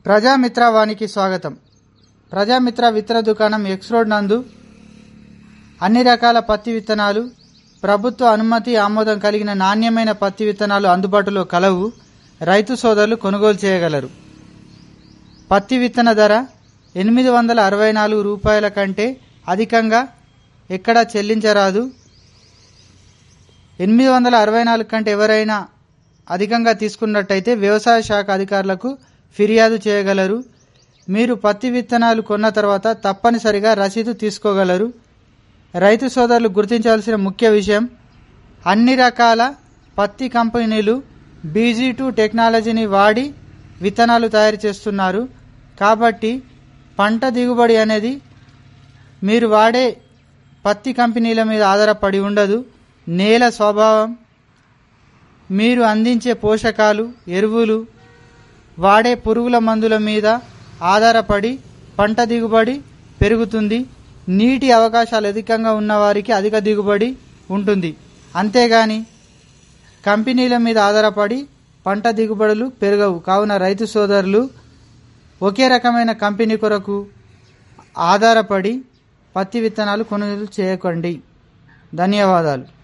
ప్రజామిత్ర వానికి స్వాగతం ప్రజామిత్ర విత్తన దుకాణం ఎక్స్ రోడ్ నందు అన్ని రకాల పత్తి విత్తనాలు ప్రభుత్వ అనుమతి ఆమోదం కలిగిన నాణ్యమైన పత్తి విత్తనాలు అందుబాటులో కలవు రైతు సోదరులు కొనుగోలు చేయగలరు పత్తి విత్తన ధర ఎనిమిది వందల అరవై నాలుగు రూపాయల కంటే అధికంగా ఎక్కడా చెల్లించరాదు ఎనిమిది వందల అరవై నాలుగు కంటే ఎవరైనా అధికంగా తీసుకున్నట్టయితే వ్యవసాయ శాఖ అధికారులకు ఫిర్యాదు చేయగలరు మీరు పత్తి విత్తనాలు కొన్న తర్వాత తప్పనిసరిగా రసీదు తీసుకోగలరు రైతు సోదరులు గుర్తించవలసిన ముఖ్య విషయం అన్ని రకాల పత్తి కంపెనీలు బీజీ టూ టెక్నాలజీని వాడి విత్తనాలు తయారు చేస్తున్నారు కాబట్టి పంట దిగుబడి అనేది మీరు వాడే పత్తి కంపెనీల మీద ఆధారపడి ఉండదు నేల స్వభావం మీరు అందించే పోషకాలు ఎరువులు వాడే పురుగుల మందుల మీద ఆధారపడి పంట దిగుబడి పెరుగుతుంది నీటి అవకాశాలు అధికంగా ఉన్న వారికి అధిక దిగుబడి ఉంటుంది అంతేగాని కంపెనీల మీద ఆధారపడి పంట దిగుబడులు పెరగవు కావున రైతు సోదరులు ఒకే రకమైన కంపెనీ కొరకు ఆధారపడి పత్తి విత్తనాలు కొనుగోలు చేయకండి ధన్యవాదాలు